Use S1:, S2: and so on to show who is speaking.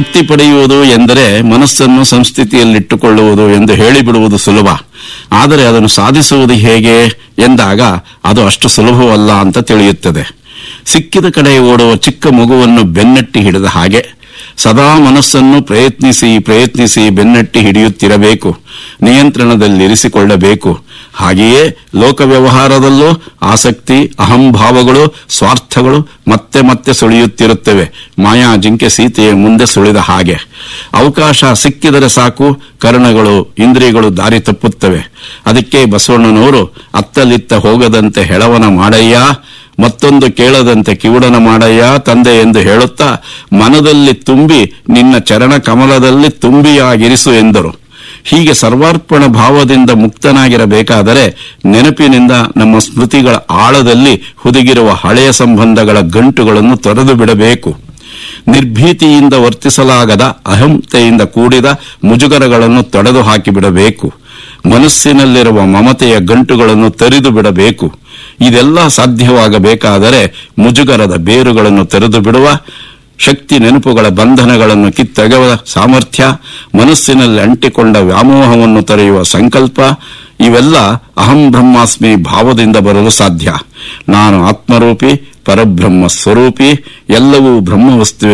S1: ಮುಕ್ತಿ ಪಡೆಯುವುದು ಎಂದರೆ ಮನಸ್ಸನ್ನು ಸಂಸ್ಥಿತಿಯಲ್ಲಿಟ್ಟುಕೊಳ್ಳುವುದು ಎಂದು ಹೇಳಿಬಿಡುವುದು ಸುಲಭ ಆದರೆ ಅದನ್ನು ಸಾಧಿಸುವುದು ಹೇಗೆ ಎಂದಾಗ ಅದು ಅಷ್ಟು ಸುಲಭವಲ್ಲ ಅಂತ ತಿಳಿಯುತ್ತದೆ ಸಿಕ್ಕಿದ ಕಡೆ ಓಡುವ ಚಿಕ್ಕ ಮಗುವನ್ನು ಬೆನ್ನಟ್ಟಿ ಹಿಡಿದ ಹಾಗೆ ಸದಾ ಮನಸ್ಸನ್ನು ಪ್ರಯತ್ನಿಸಿ ಪ್ರಯತ್ನಿಸಿ ಬೆನ್ನಟ್ಟಿ ಹಿಡಿಯುತ್ತಿರಬೇಕು ನಿಯಂತ್ರಣದಲ್ಲಿರಿಸಿಕೊಳ್ಳಬೇಕು ಹಾಗೆಯೇ ಲೋಕ ವ್ಯವಹಾರದಲ್ಲೂ ಆಸಕ್ತಿ ಅಹಂಭಾವಗಳು ಸ್ವಾರ್ಥಗಳು ಮತ್ತೆ ಮತ್ತೆ ಸುಳಿಯುತ್ತಿರುತ್ತವೆ ಮಾಯಾ ಜಿಂಕೆ ಸೀತೆಯ ಮುಂದೆ ಸುಳಿದ ಹಾಗೆ ಅವಕಾಶ ಸಿಕ್ಕಿದರೆ ಸಾಕು ಕರ್ಣಗಳು ಇಂದ್ರಿಯಗಳು ದಾರಿ ತಪ್ಪುತ್ತವೆ ಅದಕ್ಕೆ ಬಸವಣ್ಣನವರು ಅತ್ತಲಿತ್ತ ಹೋಗದಂತೆ ಹೆಳವನ ಮಾಡಯ್ಯ ಮತ್ತೊಂದು ಕೇಳದಂತೆ ಕಿವುಡನ ಮಾಡಯ್ಯ ತಂದೆ ಎಂದು ಹೇಳುತ್ತಾ ಮನದಲ್ಲಿ ತುಂಬಿ ನಿನ್ನ ಚರಣ ಕಮಲದಲ್ಲಿ ತುಂಬಿಯಾಗಿರಿಸು ಎಂದರು ಹೀಗೆ ಸರ್ವಾರ್ಪಣ ಭಾವದಿಂದ ಮುಕ್ತನಾಗಿರಬೇಕಾದರೆ ನೆನಪಿನಿಂದ ನಮ್ಮ ಸ್ಮೃತಿಗಳ ಆಳದಲ್ಲಿ ಹುದುಗಿರುವ ಹಳೆಯ ಸಂಬಂಧಗಳ ಗಂಟುಗಳನ್ನು ತೊರೆದು ಬಿಡಬೇಕು ನಿರ್ಭೀತಿಯಿಂದ ವರ್ತಿಸಲಾಗದ ಅಹಂತೆಯಿಂದ ಕೂಡಿದ ಮುಜುಗರಗಳನ್ನು ತೊಡೆದು ಹಾಕಿಬಿಡಬೇಕು ಮನಸ್ಸಿನಲ್ಲಿರುವ ಮಮತೆಯ ಗಂಟುಗಳನ್ನು ತರಿದು ಬಿಡಬೇಕು ಇದೆಲ್ಲ ಸಾಧ್ಯವಾಗಬೇಕಾದರೆ ಮುಜುಗರದ ಬೇರುಗಳನ್ನು ತೆರೆದು ಬಿಡುವ ಶಕ್ತಿ ನೆನಪುಗಳ ಬಂಧನಗಳನ್ನು ಕಿತ್ತೊಗೆವ ಸಾಮರ್ಥ್ಯ ಮನಸ್ಸಿನಲ್ಲಿ ಅಂಟಿಕೊಂಡ ವ್ಯಾಮೋಹವನ್ನು ತೊರೆಯುವ ಸಂಕಲ್ಪ ಇವೆಲ್ಲ ಅಹಂ ಬ್ರಹ್ಮಾಸ್ಮಿ ಭಾವದಿಂದ ಬರಲು ಸಾಧ್ಯ ನಾನು ಆತ್ಮರೂಪಿ ಪರಬ್ರಹ್ಮ ಸ್ವರೂಪಿ ಎಲ್ಲವೂ ಬ್ರಹ್ಮವಸ್ತುವೆ